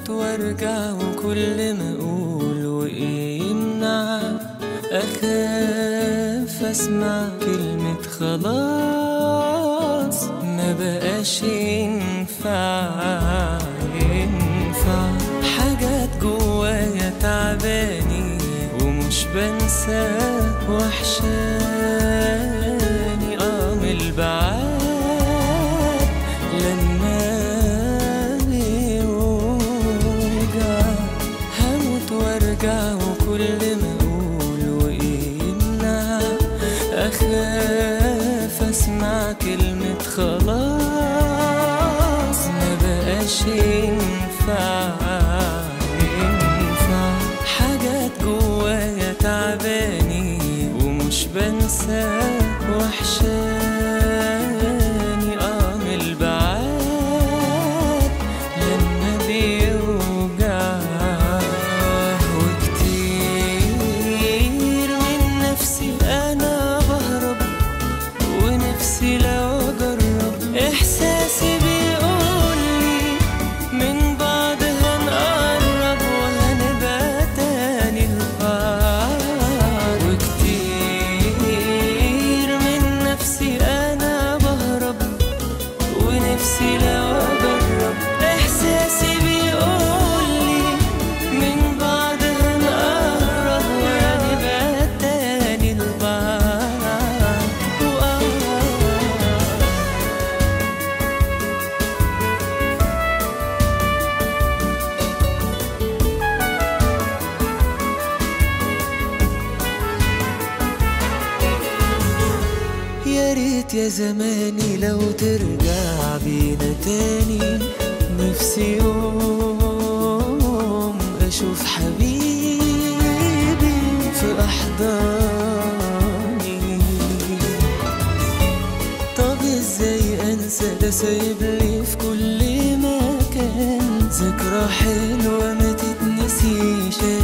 هموت وارجع وكل ما اقول وايه يمنع اخاف اسمع كلمة خلاص ما بقاش ينفع ينفع حاجات جوايا تعباني ومش بنسى وحشاني اه من البعاد لما بيوجع هموت وارجع وكل ما اقول وايه يمنع اخاف اسمع كلمة خلاص ما بقاش ينفع ينفع حاجات جوايا تعباني ومش بنسى وحشاني اه من البعاد لما بيوجع وكتير من نفسي انا بهرب ونفسي لو اجرب احساسي بيقولي من بعد هنقرب وهنبقى تاني لبعض وكتير من نفسي انا بهرب ونفسي لو اجرب احساسي بيقولي من بعد هنقرب وهنبقى تاني لبعض وآه يا ريت يا زماني لو ترجع بينا تاني نفسي يوم اشوف حبيبي في احضاني طب ازاي انسى ده سايب لي في كل مكان ذكرى حلوه ما تتنسيش